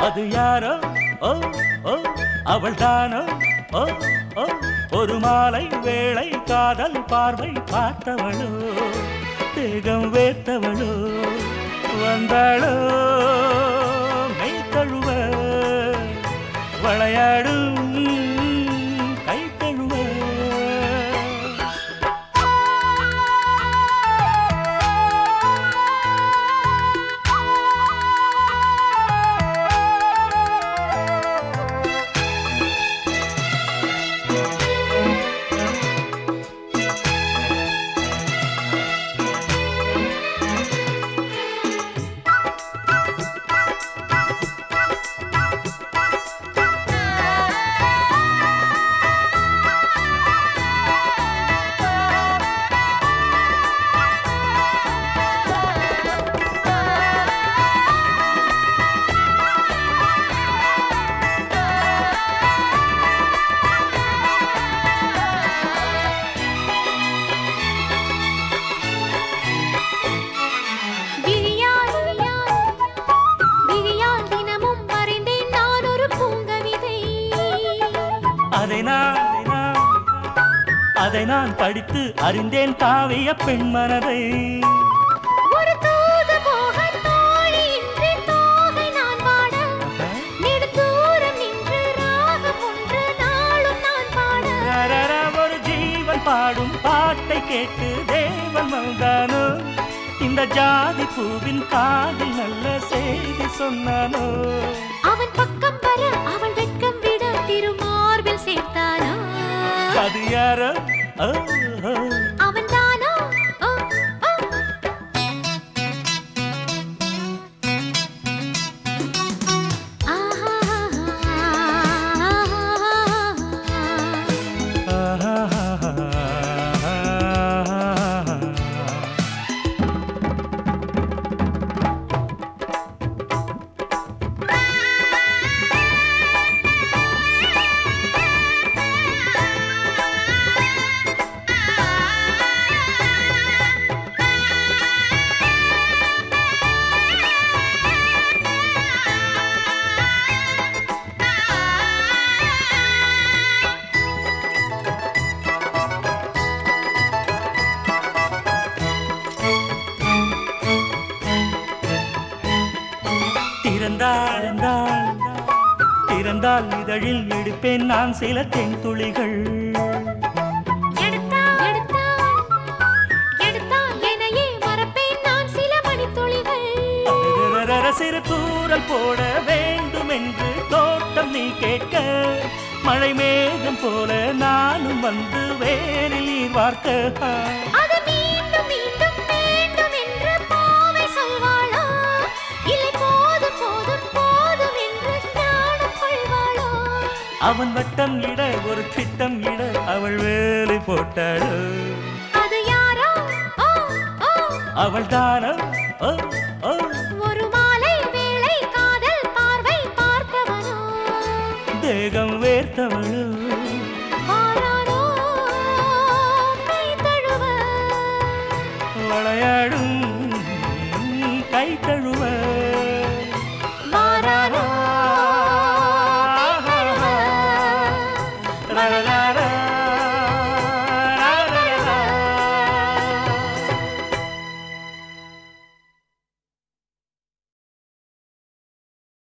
அது யாரோ ஓ ஓ அவள் தானோ ஓ ஓ ஒரு மாலை வேளை காதல் பார்வை பார்த்தவளோ தேகம் வேர்த்தவளோ வந்தாளோ மெய் தழுவ விளையாடும் கை தழுவ விழியால் விழியால் தினமும் மறைந்தேன் நான் ஒரு பூங்கவிதை அதை நான் அதை நான் அதை நான் படித்து அறிந்தேன் காவிய பெண் மனதை ஒரு தூது போக தோழி இன்றி தோகை நான் பாட நெடுந்தூரம் நின்று ராகம் ஒன்று நாளும் நான் பாட ரரர, ஒரு ஜீவன் பாடும் பாட்டை கேட்டு தேவன் வந்தானோ இந்த ஜாதி பூவின் காதில் நல்ல செய்தி சொன்னானோ அவன் பக்கம் வர அவள் வெட்கம் விட திருமார்பில் சேர்த்தானோ அது யாரோ ஓ, ஓ. அவன் தானோ ஓ, ஓ. ஆஹா திறந்தாள் என்றால் திறந்தால் இதழில் எடுப்பேன் நான் சில தென் துளிகள் எடுத்தால் எடுத்தால் எடுத்தால் என்னையே மறப்பேன் நான் சில மணித்துளிகள் ரரர, சிறு தூரல் போட வேண்டும் என்று தோட்டம் நீ கேட்க மழை மேகம் போல நானும் வந்து வேரில் நீர் வார்க்க அது மீண்டும் மீண்டும் வேண்டும் என்று பாவை சொல்வாளோ இல்லை போதும் போதும் போதும் என்று ஞானம் கொள்வாளோ அவன் வட்டம் இட ஒரு திட்டம் இட அவள் வேலை போட்டாளோ அது யாரோ ஓ ஓ அவள் தானோ ஓ